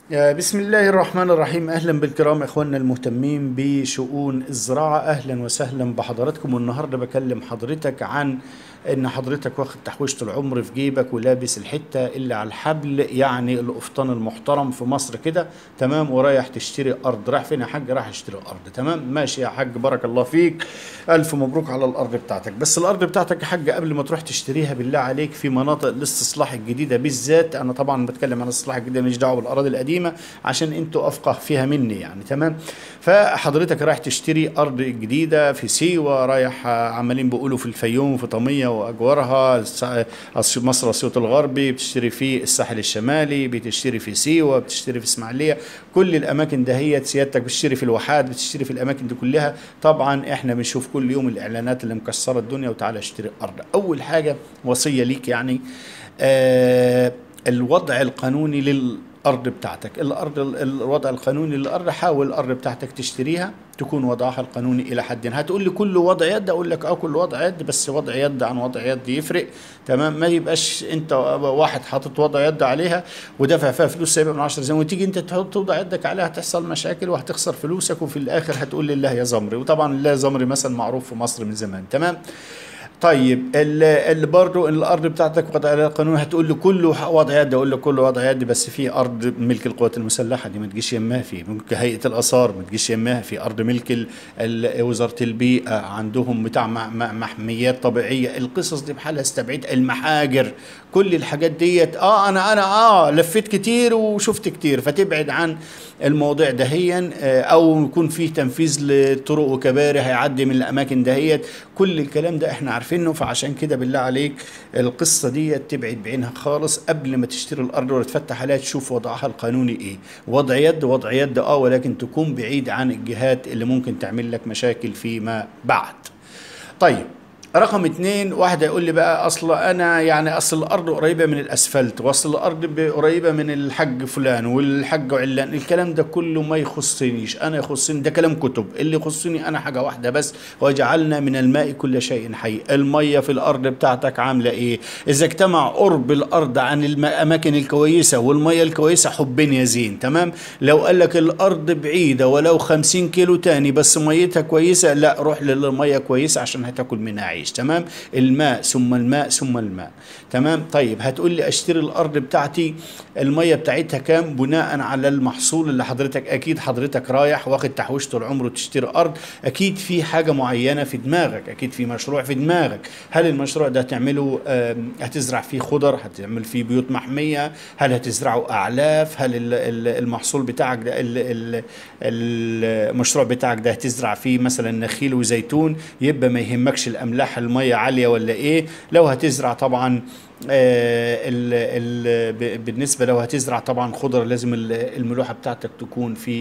يا بسم الله الرحمن الرحيم اهلا بالكرام اخواننا المهتمين بشؤون الزراعه اهلا وسهلا بحضراتكم والنهارده بكلم حضرتك عن ان حضرتك واخد تحويشه العمر في جيبك ولابس الحته اللي على الحبل يعني القفطان المحترم في مصر كده تمام ورايح تشتري ارض رايح فين يا حاج رايح اشتري ارض تمام ماشي يا حاج بارك الله فيك الف مبروك على الارض بتاعتك بس الارض بتاعتك يا حاج قبل ما تروح تشتريها بالله عليك في مناطق الاستصلاح الجديده بالذات انا طبعا بتكلم عن الاستصلاح الجديده مش دعوه بالاراضي القديمه عشان انتوا افقه فيها مني يعني تمام فحضرتك رايح تشتري ارض جديده في سيوه رايح عمالين بيقولوا في الفيوم وفي طميه واجوارها الس- مصر اسيوط الغربي بتشتري في الساحل الشمالي بتشتري في سيوه بتشتري في اسماعيليه كل الاماكن دهيت سيادتك بتشتري في الواحات بتشتري في الاماكن دي كلها طبعا احنا بنشوف كل يوم الاعلانات اللي مكسره الدنيا وتعالى اشتري ارض اول حاجه وصيه ليك يعني آه الوضع القانوني للارض بتاعتك الارض الوضع القانوني للارض حاول الارض بتاعتك تشتريها تكون وضعها القانوني الى حد هتقول لي كل وضع يد اقول لك اه كل وضع يد بس وضع يد عن وضع يد يفرق تمام ما يبقاش انت واحد حاطط وضع يد عليها ودافع فيها فلوس سايبها من 10 سنين وتيجي انت تحط توضع يدك عليها هتحصل مشاكل وهتخسر فلوسك وفي الاخر هتقول لله يا زمري وطبعا الله زمري مثلا معروف في مصر من زمان تمام طيب اللي اللي برضه الارض بتاعتك وضع عليها القانون هتقول له كله وضع يد اقول له كله وضع يد بس في ارض ملك القوات المسلحه دي ما تجيش يمها فيه ممكن هيئه الاثار ما تجيش يمها في ارض ملك ال- ال- وزاره البيئه عندهم بتاع م- م- محميات طبيعيه القصص دي بحالها استبعد المحاجر كل الحاجات ديت اه انا انا اه لفيت كتير وشفت كتير فتبعد عن المواضيع دهيا آه، او يكون في تنفيذ لطرق وكباري هيعدي من الاماكن دهيت كل الكلام ده احنا عارفينه فعشان كده بالله عليك القصه دي تبعد بعينها خالص قبل ما تشتري الارض ولا تفتح عليها تشوف وضعها القانوني ايه وضع يد وضع يد اه ولكن تكون بعيد عن الجهات اللي ممكن تعمل لك مشاكل فيما بعد طيب رقم اتنين واحد يقول لي بقى اصل انا يعني اصل الارض قريبه من الاسفلت واصل الارض ب- قريبه من الحج فلان والحج علان الكلام ده كله ما يخصنيش انا يخصني ده كلام كتب اللي يخصني انا حاجه واحده بس وجعلنا من الماء كل شيء حي الميه في الارض بتاعتك عامله ايه اذا اجتمع قرب الارض عن الاماكن الكويسه والميه الكويسه حبين يا زين تمام لو قال لك الارض بعيده ولو 50 كيلو تاني بس ميتها كويسه لا روح للميه كويسه عشان هتاكل منها عيش تمام الماء ثم الماء ثم الماء تمام طيب هتقول لي اشتري الارض بتاعتي الميه بتاعتها كام بناء على المحصول اللي حضرتك اكيد حضرتك رايح واخد تحويشه طول عمره تشتري ارض اكيد في حاجه معينه في دماغك اكيد في مشروع في دماغك هل المشروع ده هتعمله آم، هتزرع فيه خضر هتعمل فيه بيوت محميه هل هتزرعه اعلاف هل ال- ال- المحصول بتاعك ده ال- ال- المشروع بتاعك ده هتزرع فيه مثلا نخيل وزيتون يبقى ما يهمكش الاملاح الميه عاليه ولا ايه لو هتزرع طبعا آه، ال ال ب- بالنسبه لو هتزرع طبعا خضر لازم ال- الملوحه بتاعتك تكون في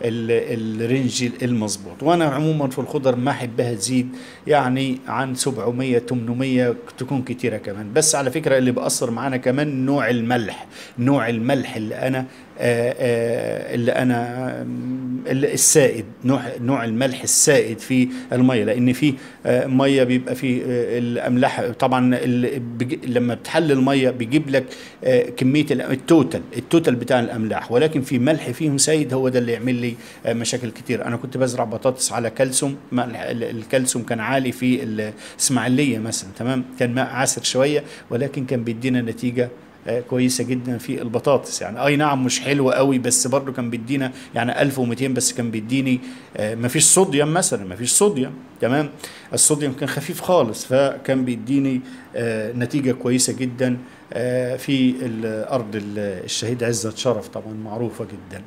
ال- الرينج المظبوط وانا عموما في الخضر ما احبها تزيد يعني عن 700 800 تكون كتيره كمان بس على فكره اللي بأثر معانا كمان نوع الملح نوع الملح اللي انا آه، آه، اللي انا آم، اللي السائد نوع نوع الملح السائد في الميه لان في آه، ميه بيبقى في آه، الاملاح طبعا ال- بيج- لما بتحلل الميه بيجيب لك آه، كميه ال- التوتال التوتال بتاع الاملاح ولكن في ملح فيهم سائد هو ده اللي يعمل لي آه، مشاكل كتير انا كنت بزرع بطاطس على كالسيوم ملح ال- الكالسيوم كان عالي في الاسماعيليه مثلا تمام كان ماء عسر شويه ولكن كان بيدينا نتيجه آه، كويسه جدا في البطاطس يعني اي نعم مش حلوه قوي بس برضو كان بيدينا يعني 1200 بس كان بيديني آه، مفيش صوديوم مثلا مفيش صوديوم تمام الصوديوم كان خفيف خالص فكان بيديني آه، نتيجه كويسه جدا آه، في الارض ال- الشهيد عزت شرف طبعا معروفه جدا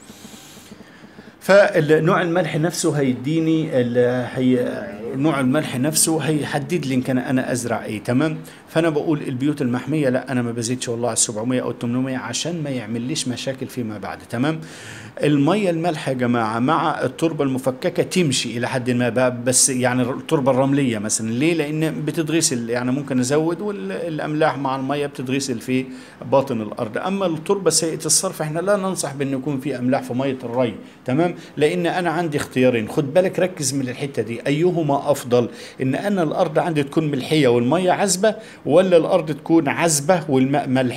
فنوع الملح نفسه هيديني ال- هي نوع الملح نفسه هيحدد لي ان كان انا ازرع ايه تمام فانا بقول البيوت المحميه لا انا ما بزيدش والله على 700 او 800 عشان ما يعمليش مشاكل فيما بعد تمام الميه الملح يا جماعه مع التربه المفككه تمشي الى حد ما بقى بس يعني التربه الرمليه مثلا ليه لان بتتغسل يعني ممكن ازود والاملاح مع الميه بتتغسل في باطن الارض اما التربه سيئه الصرف احنا لا ننصح بان يكون في املاح في ميه الري تمام لان انا عندي اختيارين خد بالك ركز من الحته دي ايهما افضل ان انا الارض عندي تكون ملحيه والميه عذبه ولا الارض تكون عذبه والماء ملحي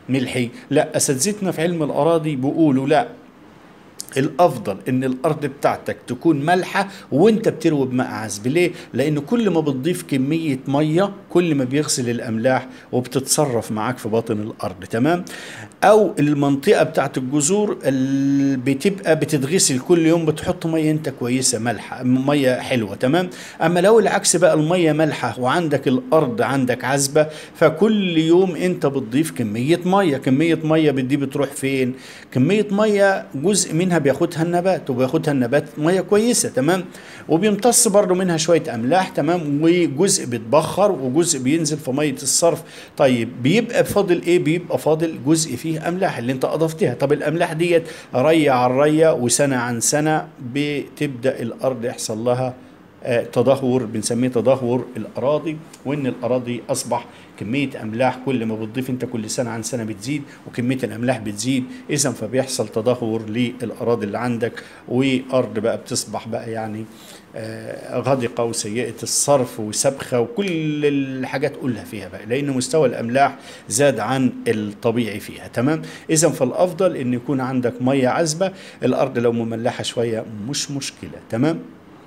ملحي لا اساتذتنا في علم الاراضي بيقولوا لا الافضل ان الارض بتاعتك تكون مالحه وانت بتروي بماء عذب ليه لان كل ما بتضيف كميه ميه كل ما بيغسل الاملاح وبتتصرف معاك في باطن الارض تمام او المنطقه بتاعت الجذور ال- بتبقى بتتغسل كل يوم بتحط ميه انت كويسه مالحه ميه حلوه تمام اما لو العكس بقى الميه مالحه وعندك الارض عندك عذبه فكل يوم انت بتضيف كميه ميه كميه ميه دي بتروح فين كميه ميه جزء منها بياخدها النبات وبياخدها النبات ميه كويسه تمام وبيمتص برضو منها شويه املاح تمام وجزء بيتبخر وجزء بينزل في ميه الصرف طيب بيبقى فاضل ايه بيبقى فاضل جزء فيه املاح اللي انت اضفتها طب الاملاح ديت ريه عن ريه وسنه عن سنه بتبدا الارض يحصل لها آه، تدهور بنسميه تدهور الاراضي وان الاراضي اصبح كميه املاح كل ما بتضيف انت كل سنه عن سنه بتزيد وكميه الاملاح بتزيد اذا فبيحصل تدهور للاراضي اللي عندك وارض بقى بتصبح بقى يعني آه، غدقه وسيئه الصرف وسبخه وكل الحاجات كلها فيها بقى لان مستوى الاملاح زاد عن الطبيعي فيها تمام اذا فالافضل ان يكون عندك ميه عذبه الارض لو مملحه شويه مش مشكله تمام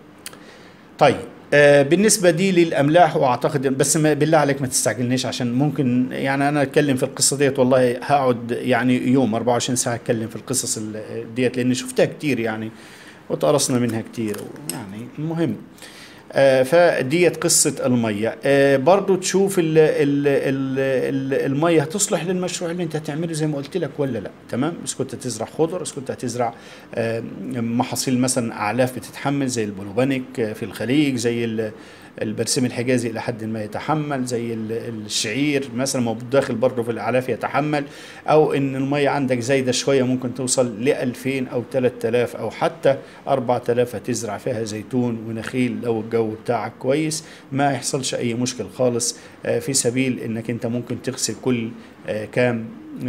طيب آه بالنسبة دي للأملاح وأعتقد بس ما بالله عليك ما تستعجلنيش عشان ممكن يعني أنا أتكلم في القصة ديت والله هقعد يعني يوم 24 ساعة أتكلم في القصص ال- ديت لأن شفتها كتير يعني وتقرصنا منها كتير يعني المهم آه فديت قصة المية آه برضو تشوف ال ال ال ال المية هتصلح للمشروع اللي انت هتعمله زي ما قلت لك ولا لا تمام بس كنت هتزرع خضر بس كنت هتزرع آه محاصيل مثلا أعلاف بتتحمل زي البلوبانيك آه، في الخليج زي ال- البرسيم الحجازي الى حد ما يتحمل زي ال- الشعير مثلا ما داخل برضه في الاعلاف يتحمل او ان الميه عندك زايده شويه ممكن توصل ل 2000 او 3000 او حتى 4000 هتزرع فيها زيتون ونخيل لو الجو بتاعك كويس ما يحصلش اي مشكل خالص آه، في سبيل انك انت ممكن تغسل كل آه، كام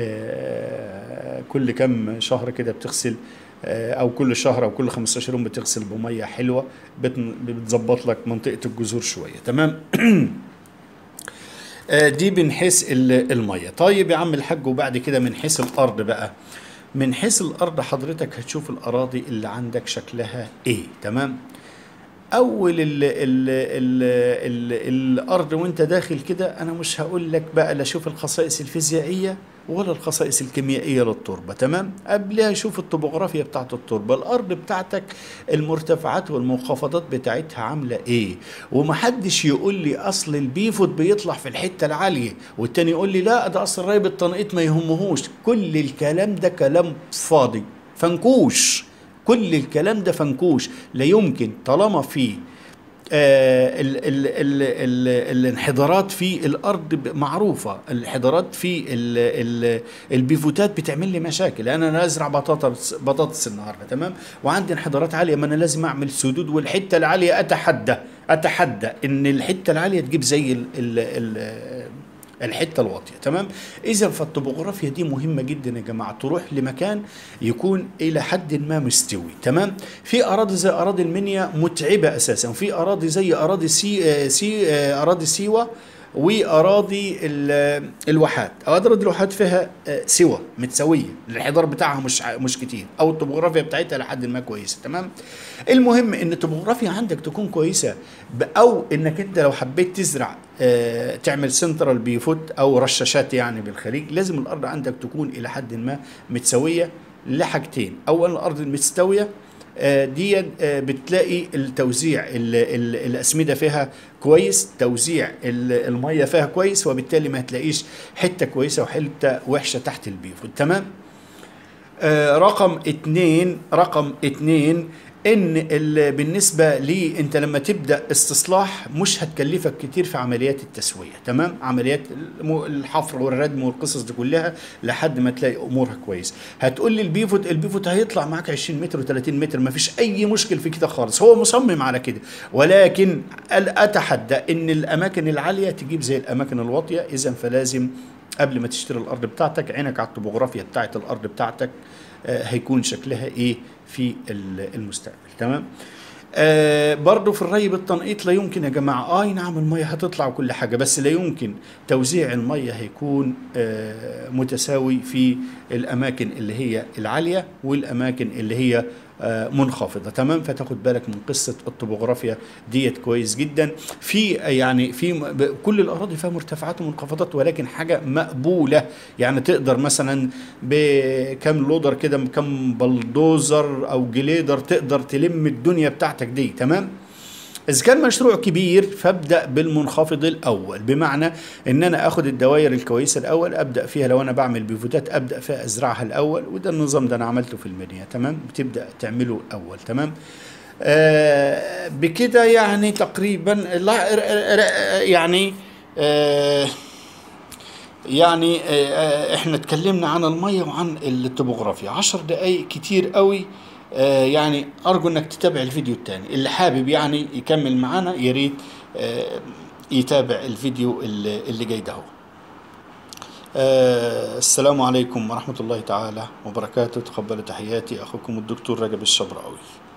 آه، كل كام شهر كده بتغسل آه، او كل شهر او كل 15 يوم بتغسل بميه حلوه بت- بتظبط لك منطقه الجذور شويه تمام آه، دي من حيث ال- الميه طيب يا عم الحاج وبعد كده من حيث الارض بقى من حيث الارض حضرتك هتشوف الاراضي اللي عندك شكلها ايه تمام اول ال ال ال ال الارض وانت داخل كده انا مش هقول لك بقى لا شوف الخصائص الفيزيائيه ولا الخصائص الكيميائيه للتربه تمام قبلها شوف الطبوغرافيا بتاعت التربه الارض بتاعتك المرتفعات والمنخفضات بتاعتها عامله ايه ومحدش يقول لي اصل البيفوت بيطلع في الحته العاليه والتاني يقول لي لا ده اصل رايب التنقيط ما يهمهوش كل الكلام ده كلام فاضي فنكوش كل الكلام ده فنكوش لا يمكن طالما في آه ال ال ال ال الانحدارات في الارض ب- معروفه الانحدارات في ال ال البيفوتات بتعمل لي مشاكل انا أنا ازرع بطاطس بطاطس النهارده تمام وعندي انحدارات عاليه ما انا لازم اعمل سدود والحته العاليه اتحدى اتحدى ان الحته العاليه تجيب زي ال ال ال الحته الواطيه تمام اذا فالطبوغرافيا دي مهمه جدا يا جماعه تروح لمكان يكون الى حد ما مستوي تمام في اراضي زي اراضي المنيا متعبه اساسا وفي اراضي زي اراضي سي آه، سي آه، اراضي سيوه واراضي ال- الواحات اراضي الواحات فيها آه، سوى متساويه الانحدار بتاعها مش ع- مش كتير او الطبوغرافيا بتاعتها لحد ما كويسه تمام المهم ان الطبوغرافيا عندك تكون كويسه ب- او انك انت لو حبيت تزرع آه، تعمل سنترال بيفوت او رشاشات يعني بالخليج لازم الارض عندك تكون الى حد ما متساويه لحاجتين اولا الارض المستويه آه، دي آه، بتلاقي التوزيع ال- ال- الاسمده فيها كويس توزيع ال- الميه فيها كويس وبالتالي ما هتلاقيش حته كويسه وحته وحشه تحت البيفوت تمام آه، رقم اتنين رقم اتنين ان ال- بالنسبه لي انت لما تبدا استصلاح مش هتكلفك كتير في عمليات التسويه تمام عمليات الم- الحفر والردم والقصص دي كلها لحد ما تلاقي امورها كويس هتقول لي البيفوت البيفوت هيطلع معاك 20 متر و30 متر ما فيش اي مشكل في كده خالص هو مصمم على كده ولكن ال- اتحدى ان الاماكن العاليه تجيب زي الاماكن الواطيه اذا فلازم قبل ما تشتري الارض بتاعتك عينك على الطبوغرافيا بتاعت الارض بتاعتك آه، هيكون شكلها ايه في ال- المستقبل تمام آه برضو في الري بالتنقيط لا يمكن يا جماعة اي نعم المية هتطلع وكل حاجة بس لا يمكن توزيع المية هيكون آه متساوي في الاماكن اللي هي العالية والاماكن اللي هي آه منخفضة تمام فتاخد بالك من قصة الطبوغرافيا ديت كويس جدا في يعني في م- ب- كل الاراضي فيها مرتفعات ومنخفضات ولكن حاجة مقبولة يعني تقدر مثلا بكم لودر كده كم بلدوزر او جليدر تقدر تلم الدنيا بتاعتك دي تمام اذا كان مشروع كبير فابدا بالمنخفض الاول بمعنى ان انا اخد الدوائر الكويسه الاول ابدا فيها لو انا بعمل بيفوتات ابدا فيها ازرعها الاول وده النظام ده انا عملته في المنيا تمام بتبدا تعمله الاول تمام آه بكده يعني تقريبا لا- ر- ر- يعني آه يعني آه، آه، احنا اتكلمنا عن الميه وعن الطبوغرافيا عشر دقايق كتير قوي آه، يعني ارجو انك تتابع الفيديو التاني اللي حابب يعني يكمل معانا يا ريت آه، يتابع الفيديو اللي اللي جاي ده هو. آه، السلام عليكم ورحمة الله تعالى وبركاته تقبل تحياتي أخوكم الدكتور رجب الشبراوي